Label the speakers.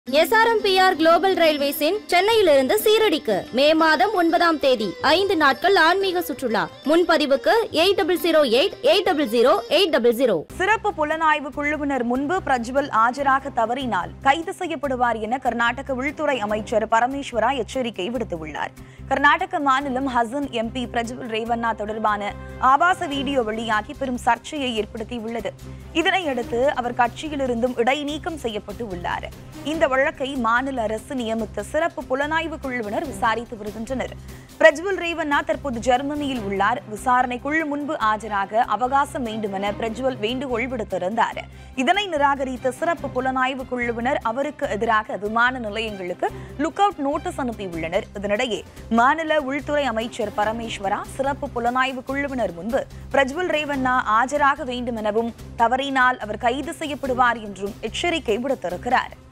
Speaker 1: SRMPR global ரயில்வேஸின் சென்னையிலிருந்து சீரடிக்கு மே மாதம் ஒன்பதாம் தேதி ஐந்து நாட்கள் ஆன்மீக சுற்றுலா முன்பதிவுக்கு eight double zero eight eight double zero eight double zero
Speaker 2: சிறப்பு புலனாய்வு குழுவினர் முன்பு பிரஜ்வல் ஆஜராக தவறினால் கைது செய்யப்படுவார் என கர்நாடக உள்துறை அமைச்சர் பரமேஸ்வரா எச்சரிக்கை விடுத்துள்ளார் கர்நாடக மாநிலம் ஹசன் எம்பி பிரஜ்வல் ரேவண்ணா தொடர்பான ஆபாச வீடியோ வெளியாகி பெரும் சர்ச்சையை ஏற்படுத்தியுள்ளது இதனையடுத்து அவர் கட்சியிலிருந்தும் இடைநீக்கம் செய்யப்பட்டு உள்ளார் இந்த வழக்கை மாநில அரசு நியமித்த சிறப்பு புலனாய்வு குழுவினர் விசாரித்து வருகின்றனர் பிரஜ்வல் ரேவண்ணா தற்போது ஜெர்மனியில் உள்ளார் விசாரணைக்குழு முன்பு ஆஜராக அவகாசம் வேண்டுமென பிரஜ்வல் வேண்டுகோள் விடுத்திருந்தார் இதனை நிராகரித்த சிறப்பு புலனாய்வு குழுவினர் அவருக்கு எதிராக விமான நிலையங்களுக்கு லுக் அவுட் நோட்டீஸ் அனுப்பியுள்ளனர் இதனிடையே மாநில உள்துறை அமைச்சர் பரமேஸ்வரா சிறப்பு புலனாய்வு குழுவினர் முன்பு பிரஜ்வல் ரேவண்ணா ஆஜராக வேண்டும் எனவும் தவறினால் அவர் கைது செய்யப்படுவார் என்றும் எச்சரிக்கை விடுத்திருக்கிறார்